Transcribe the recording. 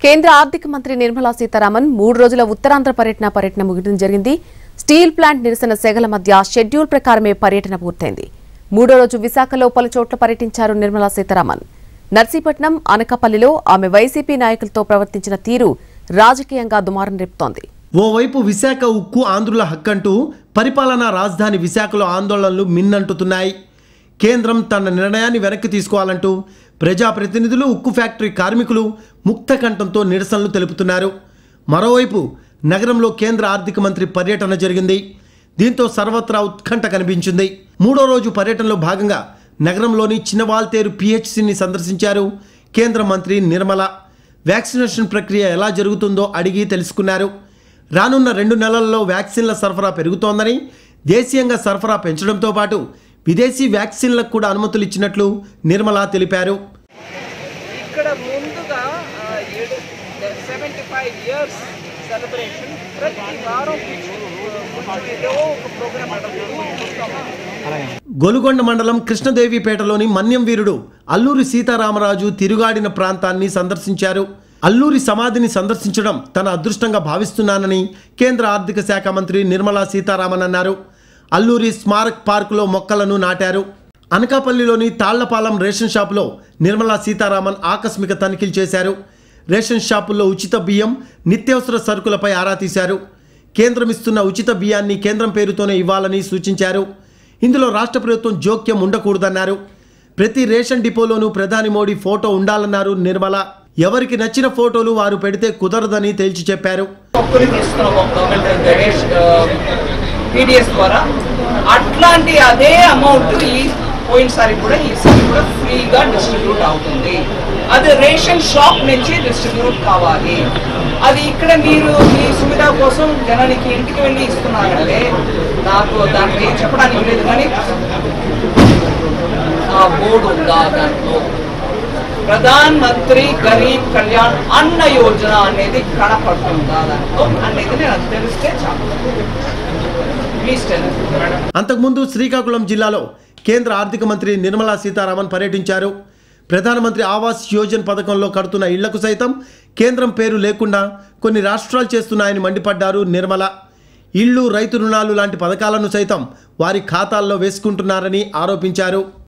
కేంద్ర ఆర్థిక మంత్రి నిర్మలా సీతారామన్ మూడు రోజుల ఉత్తరాంధ్ర పర్యటన పర్యటన ముగియడం జరిగింది స్టీల్ ప్లాంట్ నిరసన సెగల మధ్య షెడ్యూల్ ప్రకారమే పర్యటన పూర్తయింది మూడో రోజు విశాఖలో పలు చోట్ల పర్యటించారు నిర్మలా సీతారామన్ నర్సీపట్నం అనకాపల్లిలో ఆమె వైసీపీ నాయకులతో ప్రవర్తించిన తీరు రాజకీయంగా దుమారం రేపుతోంది ఓవైపు విశాఖ ఉక్కు ఆంధ్రుల హక్కంటూ పరిపాలనా రాజధాని విశాఖలో ఆందోళనలు మిన్నంటుతున్నాయి కేంద్రం తన నిర్ణయాన్ని వెనక్కి తీసుకోవాలంటూ ప్రజాప్రతినిధులు ఉక్కు ఫ్యాక్టరీ కార్మికులు ముక్త కంఠంతో నిరసనలు తెలుపుతున్నారు మరోవైపు నగరంలో కేంద్ర ఆర్థిక మంత్రి పర్యటన జరిగింది దీంతో సర్వత్రా ఉత్కంఠ కనిపించింది మూడో రోజు పర్యటనలో భాగంగా నగరంలోని చిన్నవాల్తేరు పిహెచ్సిని సందర్శించారు కేంద్ర మంత్రి నిర్మల వ్యాక్సినేషన్ ప్రక్రియ ఎలా జరుగుతుందో అడిగి తెలుసుకున్నారు రానున్న రెండు నెలల్లో వ్యాక్సిన్ల సరఫరా పెరుగుతోందని దేశీయంగా సరఫరా పెంచడంతో పాటు విదేశీ వ్యాక్సిన్లకు కూడా అనుమతులు ఇచ్చినట్లు నిర్మల తెలిపారు ఇక్కడ ముందుగా ఆ, ఏడు సెవెంటీ ఫైవ్ ఇయర్స్ సెలబ్రేషన్ ప్రతి వారం కొంచెం ఏదో ఒక ప్రోగ్రామ్ గొలుగొండ మండలం కృష్ణదేవిపేటలోని మన్యం వీరుడు అల్లూరి సీతారామరాజు తిరుగాడిన ప్రాంతాన్ని సందర్శించారు అల్లూరి సమాధిని సందర్శించడం తన అదృష్టంగా భావిస్తున్నానని కేంద్ర ఆర్థిక శాఖ మంత్రి నిర్మలా సీతారామన్ అన్నారు అల్లూరి స్మారక్ పార్కులో మొక్కలను నాటారు అనకాపల్లిలోని తాళ్లపాలెం రేషన్ షాపులో నిర్మలా సీతారామన్ ఆకస్మిక తనిఖీలు చేశారు రేషన్ షాపుల్లో ఉచిత బియ్యం నిత్యావసర సరుకులపై ఆరా తీశారు కేంద్రం ఇస్తున్న ఉచిత బియ్యాన్ని కేంద్రం పేరుతోనే ఇవ్వాలని సూచించారు ఇందులో రాష్ట్ర ప్రభుత్వం జోక్యం ఉండకూడదన్నారు ప్రతి రేషన్ డిపోలోనూ ప్రధాని మోడీ ఫోటో ఉండాలన్నారు నిర్మల ఎవరికి నచ్చిన ఫోటోలు వారు పెడితే కుదరదని తేల్చి చెప్పారు ఒక్కరికి ఇస్తున్నాం ఒక గవర్నమెంట్ గణేష్ పీడిఎస్ ద్వారా అట్లాంటి అదే అమౌంట్ ఈ పోయినసారి కూడా ఈసారి కూడా ఫ్రీగా డిస్ట్రిబ్యూట్ అవుతుంది అది రేషన్ షాప్ నుంచి డిస్ట్రిబ్యూట్ కావాలి అది ఇక్కడ మీరు మీ సువిధ కోసం జనానికి ఇంటికి వెళ్ళి ఇస్తున్నారంటే నాకు దాంట్లో ఏం చెప్పడానికి లేదు కానీ ఆ బోర్డు ఉందా దాంట్లో ప్రధాన్ మంత్రి గరీబ్ కళ్యాణ్ అన్న యోజన అనేది కనపడుతుందా దాంట్లో అనేది నేను తెలిస్తే చాలు ప్లీజ్ టెల్ అంతకుముందు శ్రీకాకుళం జిల్లాలో కేంద్ర ఆర్థిక మంత్రి నిర్మలా సీతారామన్ పర్యటించారు ప్రధానమంత్రి ఆవాస్ యోజన పథకంలో కడుతున్న ఇళ్లకు సైతం కేంద్రం పేరు లేకుండా కొన్ని రాష్ట్రాలు చేస్తున్నాయని మండిపడ్డారు నిర్మల ఇళ్ళు రైతు రుణాలు లాంటి పథకాలను సైతం వారి ఖాతాల్లో వేసుకుంటున్నారని ఆరోపించారు